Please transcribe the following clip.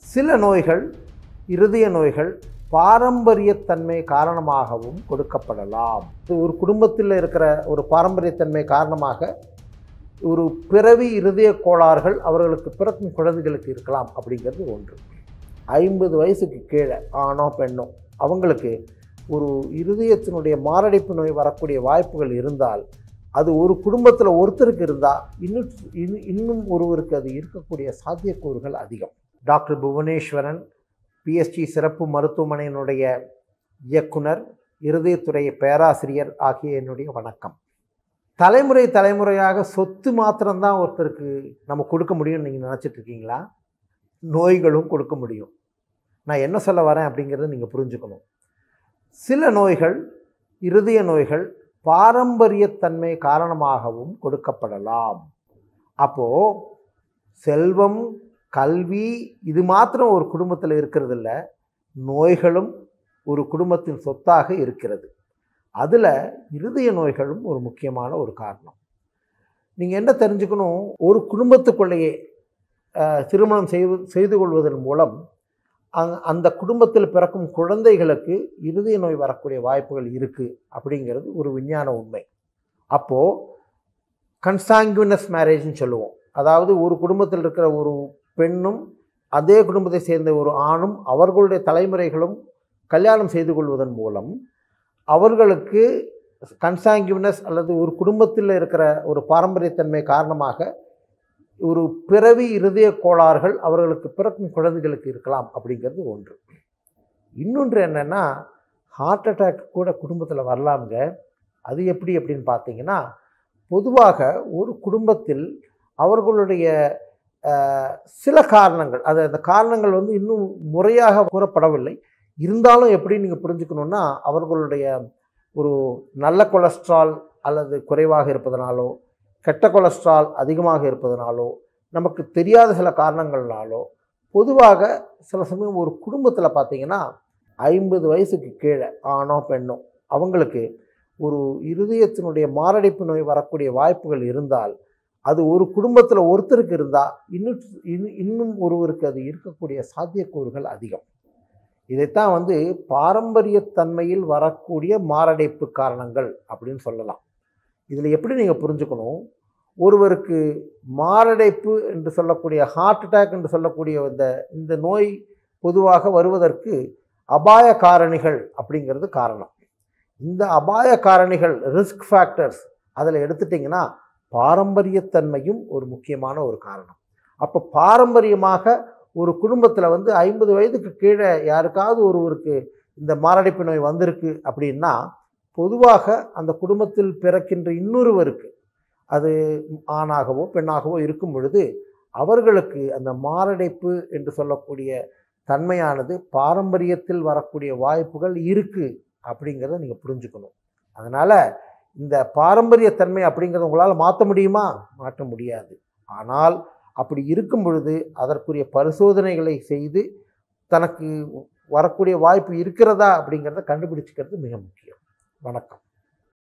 சில நோய்கள் இருதய நோய்கள் பாரம்பரியத்தன்மை காரணமாகவும் கொடுக்கப்படலாம் இது ஒரு குடும்பத்தில் இருக்கிற ஒரு பாரம்பரியத்தன்மை காரணமாக ஒரு பிறவி இருதய கோளாறுகள் அவர்களுக்கு பிறக்கும் குழந்தைகளுக்கு இருக்கலாம் அப்படிங்கிறது ஒன்று ஐம்பது வயசுக்கு கீழே ஆணோ பெண்ணோ அவங்களுக்கு ஒரு இருதயத்தினுடைய மாரடைப்பு நோய் வரக்கூடிய வாய்ப்புகள் இருந்தால் அது ஒரு குடும்பத்தில் ஒருத்தருக்கு இருந்தால் இன்னும் இன்னும் இன்னும் ஒருவருக்கு அது இருக்கக்கூடிய சாத்தியக்கூறுகள் அதிகம் டாக்டர் புவனேஸ்வரன் பிஎஸ்டி சிறப்பு மருத்துவமனையினுடைய இயக்குனர் இருதயத்துறை பேராசிரியர் ஆகிய என்னுடைய வணக்கம் தலைமுறை தலைமுறையாக சொத்து மாத்திரம்தான் ஒருத்தருக்கு நம்ம கொடுக்க முடியும்னு நீங்கள் நினச்சிட்டு இருக்கீங்களா நோய்களும் கொடுக்க முடியும் நான் என்ன சொல்ல வரேன் அப்படிங்கிறத நீங்கள் புரிஞ்சுக்கணும் சில நோய்கள் இருதய நோய்கள் பாரம்பரியத்தன்மை காரணமாகவும் கொடுக்கப்படலாம் அப்போது செல்வம் கல்வி இது மாத்திரம் ஒரு குடும்பத்தில் இருக்கிறது இல்ல நோய்களும் ஒரு குடும்பத்தின் சொத்தாக இருக்கிறது அதில் இருதய நோய்களும் ஒரு முக்கியமான ஒரு காரணம் நீங்கள் என்ன தெரிஞ்சுக்கணும் ஒரு குடும்பத்துக்குள்ளேயே அஹ், திருமணம் செய்து செய்து கொள்வதன் மூலம் அங் அந்த குடும்பத்தில் பிறக்கும் குழந்தைகளுக்கு இருதய நோய் வரக்கூடிய வாய்ப்புகள் இருக்குது அப்படிங்கிறது ஒரு விஞ்ஞான உண்மை அப்போது கன்சாங்குனஸ் மேரேஜ்னு சொல்லுவோம் அதாவது ஒரு குடும்பத்தில் இருக்கிற ஒரு பெண்ணும் அதே குடும்பத்தை சேர்ந்த ஒரு ஆணும் அவர்களுடைய தலைமுறைகளும் கல்யாணம் செய்து கொள்வதன் மூலம் அவர்களுக்கு கன்சாங்குனஸ் அல்லது ஒரு குடும்பத்தில் இருக்கிற ஒரு பாரம்பரியத்தன்மை காரணமாக ஒரு பிறவி இருதய கோளாறுகள் அவர்களுக்கு பிறக்கும் குழந்தைகளுக்கு இருக்கலாம் அப்படிங்கிறது ஒன்று இன்னொன்று என்னென்னா ஹார்ட் அட்டாக் கூட குடும்பத்தில் வரலாமுங்க அது எப்படி அப்படின்னு பார்த்தீங்கன்னா பொதுவாக ஒரு குடும்பத்தில் அவர்களுடைய அஹ், சில காரணங்கள் அது அந்த காரணங்கள் வந்து இன்னும் முறையாக கூறப்படவில்லை இருந்தாலும் எப்படி நீங்கள் புரிஞ்சுக்கணுன்னா அவர்களுடைய ஒரு நல்ல கொலஸ்ட்ரால் அல்லது குறைவாக இருப்பதனாலோ கெட்ட கொலஸ்ட்ரால் அதிகமாக இருப்பதனாலோ நமக்கு தெரியாத சில காரணங்கள்னாலோ பொதுவாக சில சமயம் ஒரு குடும்பத்தில் பார்த்தீங்கன்னா ஐம்பது வயசுக்கு கீழே ஆணோ பெண்ணோ அவங்களுக்கு ஒரு இருதயத்தினுடைய மாரடைப்பு நோய் வரக்கூடிய வாய்ப்புகள் இருந்தால் அது ஒரு குடும்பத்தில் ஒருத்தருக்கு இருந்தால் இன்னும் இன்னும் இன்னும் ஒருவருக்கு அது இருக்கக்கூடிய சாத்தியக்கூறுகள் அதிகம் இதைத்தான் வந்து பாரம்பரியத்தன்மையில் வரக்கூடிய மாரடைப்பு காரணங்கள் அப்படின்னு சொல்லலாம் இதில் எப்படி நீங்கள் புரிஞ்சுக்கணும் ஒருவருக்கு மாரடைப்பு என்று சொல்லக்கூடிய ஹார்ட் அட்டாக் என்று சொல்லக்கூடிய இந்த இந்த நோய் பொதுவாக வருவதற்கு அபாய காரணிகள் அப்படிங்கிறது காரணம் இந்த அபாய காரணிகள் ரிஸ்க் ஃபேக்டர்ஸ் அதில் எடுத்துட்டிங்கன்னா பாரம்பரியத்தன்மையும் ஒரு முக்கியமான ஒரு காரணம் அப்போ பாரம்பரியமாக ஒரு குடும்பத்தில் வந்து ஐம்பது வயதுக்கு கீழே யாருக்காவது ஒருவருக்கு இந்த மாரடைப்பு நோய் வந்திருக்கு அப்படின்னா பொதுவாக அந்த குடும்பத்தில் பிறக்கின்ற இன்னொருவருக்கு அது ஆணாகவோ பெண்ணாகவோ இருக்கும் பொழுது அவர்களுக்கு அந்த மாரடைப்பு என்று சொல்லக்கூடிய தன்மையானது பாரம்பரியத்தில் வரக்கூடிய வாய்ப்புகள் இருக்குது அப்படிங்கிறத நீங்கள் புரிஞ்சுக்கணும் அதனால் இந்த பாரம்பரியத்தன்மை அப்படிங்கிறத உங்களால் மாற்ற முடியுமா மாற்ற முடியாது ஆனால் அப்படி இருக்கும் பொழுது அதற்குரிய பரிசோதனைகளை செய்து தனக்கு வரக்கூடிய வாய்ப்பு இருக்கிறதா அப்படிங்கிறத கண்டுபிடிச்சிக்கிறது மிக முக்கியம் வணக்கம்